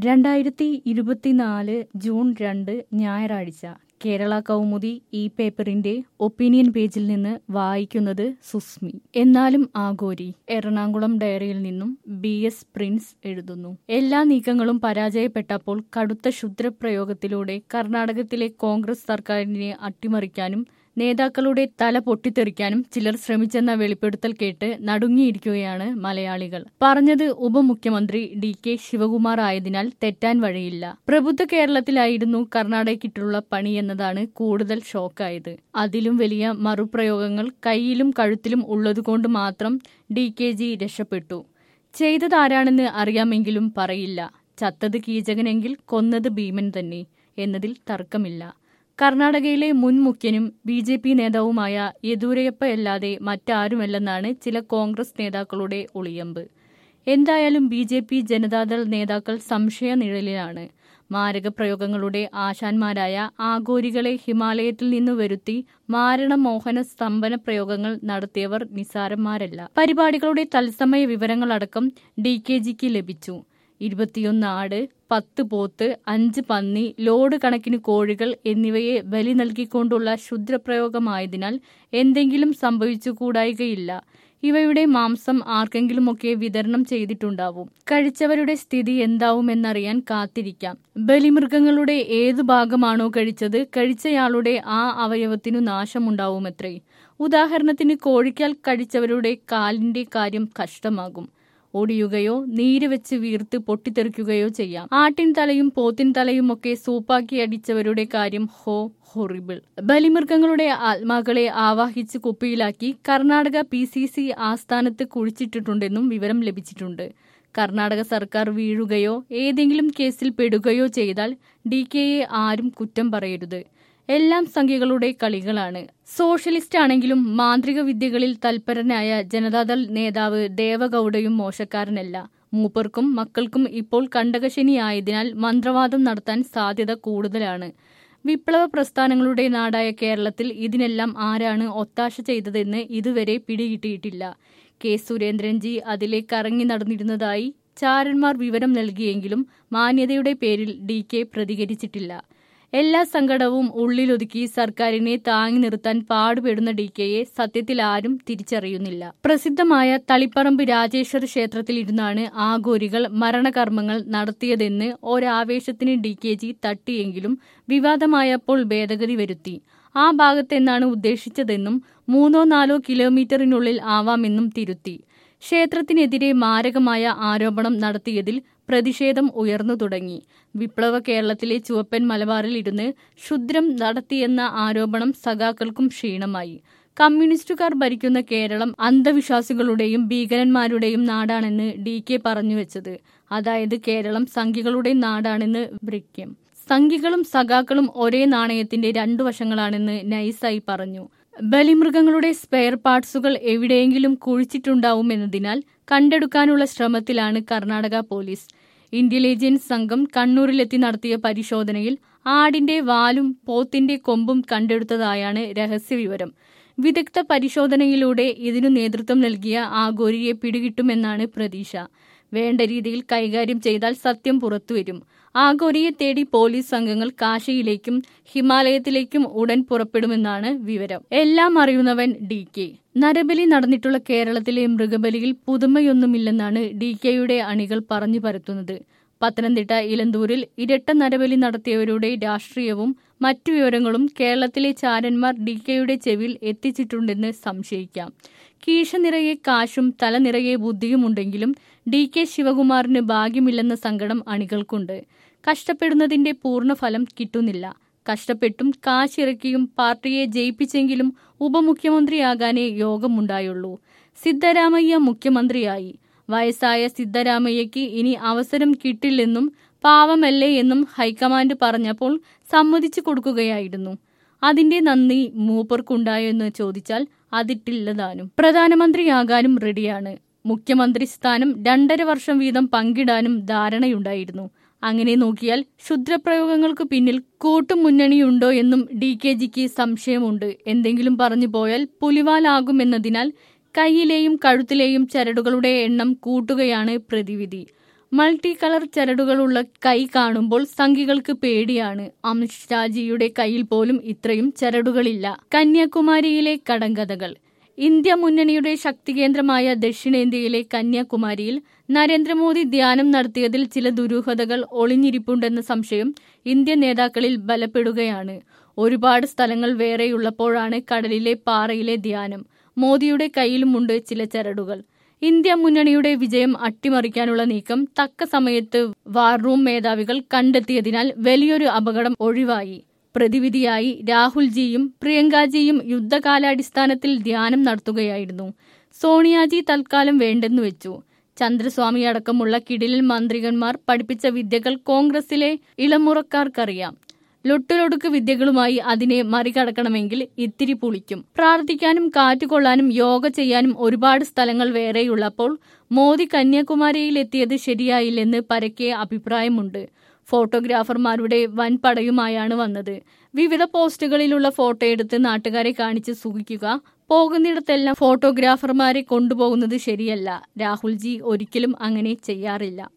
രണ്ടായിരത്തി ഇരുപത്തിനാല് ജൂൺ രണ്ട് ഞായറാഴ്ച കേരള കൗമുദി ഈ പേപ്പറിന്റെ ഒപ്പീനിയൻ പേജിൽ നിന്ന് വായിക്കുന്നത് സുസ്മി എന്നാലും ആഗോരി എറണാകുളം ഡയറിയിൽ നിന്നും ബി എസ് പ്രിൻസ് എഴുതുന്നു എല്ലാ നീക്കങ്ങളും പരാജയപ്പെട്ടപ്പോൾ കടുത്ത ക്ഷുദ്രപ്രയോഗത്തിലൂടെ കർണാടകത്തിലെ കോൺഗ്രസ് സർക്കാരിനെ അട്ടിമറിക്കാനും നേതാക്കളുടെ തല പൊട്ടിത്തെറിക്കാനും ചിലർ ശ്രമിച്ചെന്ന വെളിപ്പെടുത്തൽ കേട്ട് നടുങ്ങിയിരിക്കുകയാണ് മലയാളികൾ പറഞ്ഞത് ഉപമുഖ്യമന്ത്രി ഡി കെ ശിവകുമാർ ആയതിനാൽ തെറ്റാൻ വഴിയില്ല പ്രബുദ്ധ കേരളത്തിലായിരുന്നു കർണാടകയ്ക്കിട്ടുള്ള പണി എന്നതാണ് കൂടുതൽ ഷോക്കായത് അതിലും വലിയ മറുപ്രയോഗങ്ങൾ കയ്യിലും കഴുത്തിലും ഉള്ളതുകൊണ്ട് മാത്രം ഡി കെ ജി രക്ഷപ്പെട്ടു ചെയ്തതാരാണെന്ന് അറിയാമെങ്കിലും പറയില്ല ചത്തത് കീചകനെങ്കിൽ കൊന്നത് ഭീമൻ തന്നെ എന്നതിൽ തർക്കമില്ല കർണാടകയിലെ മുൻ മുഖ്യനും ബി ജെ പി നേതാവുമായ യെദൂരയപ്പയല്ലാതെ മറ്റാരുമല്ലെന്നാണ് ചില കോൺഗ്രസ് നേതാക്കളുടെ ഒളിയമ്പ് എന്തായാലും ബി ജെ പി ജനതാദൾ നേതാക്കൾ സംശയ നിഴലിലാണ് മാരകപ്രയോഗങ്ങളുടെ ആശാന്മാരായ ആഗോരികളെ ഹിമാലയത്തിൽ നിന്ന് വരുത്തി മാരണമോഹന സ്തംഭന പ്രയോഗങ്ങൾ നടത്തിയവർ നിസാരന്മാരല്ല പരിപാടികളുടെ തത്സമയ വിവരങ്ങളടക്കം ഡി കെ ജിക്ക് ലഭിച്ചു ഇരുപത്തിയൊന്ന് ആട് പത്ത് പോത്ത് അഞ്ച് പന്നി ലോഡ് കണക്കിന് കോഴികൾ എന്നിവയെ ബലി നൽകിക്കൊണ്ടുള്ള ക്ഷുദ്രപ്രയോഗമായതിനാൽ എന്തെങ്കിലും സംഭവിച്ചുകൂടായികയില്ല ഇവയുടെ മാംസം ആർക്കെങ്കിലുമൊക്കെ വിതരണം ചെയ്തിട്ടുണ്ടാവും കഴിച്ചവരുടെ സ്ഥിതി എന്താവുമെന്നറിയാൻ കാത്തിരിക്കാം ബലിമൃഗങ്ങളുടെ ഏതു ഭാഗമാണോ കഴിച്ചത് കഴിച്ചയാളുടെ ആ അവയവത്തിനു നാശമുണ്ടാവുമത്രേ ഉദാഹരണത്തിന് കോഴിക്കാൽ കഴിച്ചവരുടെ കാലിന്റെ കാര്യം കഷ്ടമാകും ഒടിയുകയോ നീര് വെച്ച് വീർത്ത് പൊട്ടിത്തെറിക്കുകയോ ചെയ്യാം ആട്ടിൻ തലയും പോത്തിൻ തലയും ഒക്കെ സൂപ്പാക്കി അടിച്ചവരുടെ കാര്യം ഹോ ഹൊറിബിൾ ബലിമൃഗങ്ങളുടെ ആത്മാക്കളെ ആവാഹിച്ച് കുപ്പിയിലാക്കി കർണാടക പി സി സി ആസ്ഥാനത്ത് കുഴിച്ചിട്ടിട്ടുണ്ടെന്നും വിവരം ലഭിച്ചിട്ടുണ്ട് കർണാടക സർക്കാർ വീഴുകയോ ഏതെങ്കിലും കേസിൽ പെടുകയോ ചെയ്താൽ ഡി കെയെ ആരും കുറ്റം പറയരുത് എല്ലാം സംഖ്യകളുടെ കളികളാണ് സോഷ്യലിസ്റ്റ് ആണെങ്കിലും മാന്ത്രിക വിദ്യകളിൽ തൽപരനായ ജനതാദൾ നേതാവ് ദേവഗൌഡയും മോശക്കാരനല്ല മൂപ്പർക്കും മക്കൾക്കും ഇപ്പോൾ കണ്ടകശനിയായതിനാൽ മന്ത്രവാദം നടത്താൻ സാധ്യത കൂടുതലാണ് വിപ്ലവ പ്രസ്ഥാനങ്ങളുടെ നാടായ കേരളത്തിൽ ഇതിനെല്ലാം ആരാണ് ഒത്താശ ചെയ്തതെന്ന് ഇതുവരെ പിടികിട്ടിയിട്ടില്ല കെ സുരേന്ദ്രൻജി അതിലെ കറങ്ങി നടന്നിരുന്നതായി ചാരന്മാർ വിവരം നൽകിയെങ്കിലും മാന്യതയുടെ പേരിൽ ഡി കെ പ്രതികരിച്ചിട്ടില്ല എല്ലാ സങ്കടവും ഉള്ളിലൊതുക്കി സർക്കാരിനെ താങ്ങി നിർത്താൻ പാടുപെടുന്ന ഡി കെയെ സത്യത്തിൽ ആരും തിരിച്ചറിയുന്നില്ല പ്രസിദ്ധമായ തളിപ്പറമ്പ് രാജേശ്വര ക്ഷേത്രത്തിൽ ഇരുന്നാണ് ആഘോരികൾ മരണകർമ്മങ്ങൾ നടത്തിയതെന്ന് ഒരാവേശത്തിന് ഡി കെ ജി തട്ടിയെങ്കിലും വിവാദമായപ്പോൾ ഭേദഗതി വരുത്തി ആ ഭാഗത്തെന്നാണ് ഉദ്ദേശിച്ചതെന്നും മൂന്നോ നാലോ കിലോമീറ്ററിനുള്ളിൽ ആവാമെന്നും തിരുത്തി ക്ഷേത്രത്തിനെതിരെ മാരകമായ ആരോപണം നടത്തിയതിൽ പ്രതിഷേധം ഉയർന്നു തുടങ്ങി വിപ്ലവ കേരളത്തിലെ ചുവപ്പൻ മലബാറിൽ ഇരുന്ന് ക്ഷുദ്രം നടത്തിയെന്ന ആരോപണം സഖാക്കൾക്കും ക്ഷീണമായി കമ്മ്യൂണിസ്റ്റുകാർ ഭരിക്കുന്ന കേരളം അന്ധവിശ്വാസികളുടെയും ഭീകരന്മാരുടെയും നാടാണെന്ന് ഡി കെ പറഞ്ഞു വെച്ചത് അതായത് കേരളം സംഖ്യകളുടെ നാടാണെന്ന് ബ്രിക്യം സംഖ്യകളും സഖാക്കളും ഒരേ നാണയത്തിന്റെ രണ്ടു വശങ്ങളാണെന്ന് നൈസായി പറഞ്ഞു ബലിമൃഗങ്ങളുടെ സ്പെയർ പാർട്സുകൾ എവിടെയെങ്കിലും കുഴിച്ചിട്ടുണ്ടാവുമെന്നതിനാൽ കണ്ടെടുക്കാനുള്ള ശ്രമത്തിലാണ് കർണാടക പോലീസ് ഇന്റലിജൻസ് സംഘം കണ്ണൂരിലെത്തി നടത്തിയ പരിശോധനയിൽ ആടിന്റെ വാലും പോത്തിന്റെ കൊമ്പും കണ്ടെടുത്തതായാണ് രഹസ്യവിവരം വിദഗ്ധ പരിശോധനയിലൂടെ ഇതിനു നേതൃത്വം നൽകിയ ആഗോരിയെ പിടികിട്ടുമെന്നാണ് പ്രതീക്ഷ വേണ്ട രീതിയിൽ കൈകാര്യം ചെയ്താൽ സത്യം പുറത്തുവരും ആഗോരിയെ തേടി പോലീസ് സംഘങ്ങൾ കാശിയിലേക്കും ഹിമാലയത്തിലേക്കും ഉടൻ പുറപ്പെടുമെന്നാണ് വിവരം എല്ലാം അറിയുന്നവൻ ഡി കെ നരബലി നടന്നിട്ടുള്ള കേരളത്തിലെ മൃഗബലിയിൽ പുതുമയൊന്നുമില്ലെന്നാണ് ഡി കെയുടെ അണികൾ പറഞ്ഞു പരത്തുന്നത് പത്തനംതിട്ട ഇലന്തൂരിൽ ഇരട്ട നരബലി നടത്തിയവരുടെ രാഷ്ട്രീയവും മറ്റു വിവരങ്ങളും കേരളത്തിലെ ചാരന്മാർ ഡി കെയുടെ ചെവിയിൽ എത്തിച്ചിട്ടുണ്ടെന്ന് സംശയിക്കാം കീശ നിറയെ കാശും തല നിറയെ ബുദ്ധിയുമുണ്ടെങ്കിലും ഡി കെ ശിവകുമാറിന് ഭാഗ്യമില്ലെന്ന സങ്കടം അണികൾക്കുണ്ട് കഷ്ടപ്പെടുന്നതിന്റെ പൂർണ്ണഫലം കിട്ടുന്നില്ല കഷ്ടപ്പെട്ടും കാശിറക്കിയും പാർട്ടിയെ ജയിപ്പിച്ചെങ്കിലും ഉപമുഖ്യമന്ത്രിയാകാനേ യോഗമുണ്ടായുള്ളൂ സിദ്ധരാമയ്യ മുഖ്യമന്ത്രിയായി വയസ്സായ സിദ്ധരാമയ്യയ്ക്ക് ഇനി അവസരം കിട്ടില്ലെന്നും പാവമല്ലേ എന്നും ഹൈക്കമാൻഡ് പറഞ്ഞപ്പോൾ സമ്മതിച്ചു കൊടുക്കുകയായിരുന്നു അതിന്റെ നന്ദി മൂപ്പർക്കുണ്ടായോ എന്ന് ചോദിച്ചാൽ അതിട്ടില്ലതാനും പ്രധാനമന്ത്രിയാകാനും റെഡിയാണ് മുഖ്യമന്ത്രി സ്ഥാനം രണ്ടര വർഷം വീതം പങ്കിടാനും ധാരണയുണ്ടായിരുന്നു അങ്ങനെ നോക്കിയാൽ ക്ഷുദ്രപ്രയോഗങ്ങൾക്ക് പിന്നിൽ കൂട്ടുമുന്നണിയുണ്ടോ എന്നും ഡി കെ ജിക്ക് സംശയമുണ്ട് എന്തെങ്കിലും പറഞ്ഞു പോയാൽ പുലിവാലാകുമെന്നതിനാൽ കൈയിലെയും കഴുത്തിലെയും ചരടുകളുടെ എണ്ണം കൂട്ടുകയാണ് പ്രതിവിധി മൾട്ടി കളർ ചരടുകളുള്ള കൈ കാണുമ്പോൾ സംഘികൾക്ക് പേടിയാണ് അമിത്ഷാജിയുടെ കയ്യിൽ പോലും ഇത്രയും ചരടുകളില്ല കന്യാകുമാരിയിലെ കടങ്കഥകൾ ഇന്ത്യ മുന്നണിയുടെ ശക്തികേന്ദ്രമായ ദക്ഷിണേന്ത്യയിലെ കന്യാകുമാരിയിൽ നരേന്ദ്രമോദി ധ്യാനം നടത്തിയതിൽ ചില ദുരൂഹതകൾ ഒളിഞ്ഞിരിപ്പുണ്ടെന്ന സംശയം ഇന്ത്യൻ നേതാക്കളിൽ ബലപ്പെടുകയാണ് ഒരുപാട് സ്ഥലങ്ങൾ വേറെയുള്ളപ്പോഴാണ് കടലിലെ പാറയിലെ ധ്യാനം മോദിയുടെ കയ്യിലുമുണ്ട് ചില ചരടുകൾ ഇന്ത്യ മുന്നണിയുടെ വിജയം അട്ടിമറിക്കാനുള്ള നീക്കം തക്ക സമയത്ത് വാർ റൂം മേധാവികൾ കണ്ടെത്തിയതിനാൽ വലിയൊരു അപകടം ഒഴിവായി പ്രതിവിധിയായി രാഹുൽജിയും പ്രിയങ്കാജിയും യുദ്ധകാലാടിസ്ഥാനത്തിൽ ധ്യാനം നടത്തുകയായിരുന്നു സോണിയാജി തൽക്കാലം വേണ്ടെന്നു വെച്ചു ചന്ദ്രസ്വാമി അടക്കമുള്ള കിടിലൻ മന്ത്രികന്മാർ പഠിപ്പിച്ച വിദ്യകൾ കോൺഗ്രസിലെ ഇളമുറക്കാർക്കറിയാം ലൊട്ടിലൊടുക്ക് വിദ്യകളുമായി അതിനെ മറികടക്കണമെങ്കിൽ ഇത്തിരി പുളിക്കും പ്രാർത്ഥിക്കാനും കാറ്റുകൊള്ളാനും യോഗ ചെയ്യാനും ഒരുപാട് സ്ഥലങ്ങൾ വേറെയുള്ളപ്പോൾ മോദി കന്യാകുമാരിയിൽ എത്തിയത് ശരിയായില്ലെന്ന് പരക്കെ അഭിപ്രായമുണ്ട് ഫോട്ടോഗ്രാഫർമാരുടെ വൻ പടയുമായാണ് വന്നത് വിവിധ പോസ്റ്റുകളിലുള്ള ഫോട്ടോ എടുത്ത് നാട്ടുകാരെ കാണിച്ച് സുഖിക്കുക പോകുന്നിടത്തെല്ലാം ഫോട്ടോഗ്രാഫർമാരെ കൊണ്ടുപോകുന്നത് ശരിയല്ല രാഹുൽജി ഒരിക്കലും അങ്ങനെ ചെയ്യാറില്ല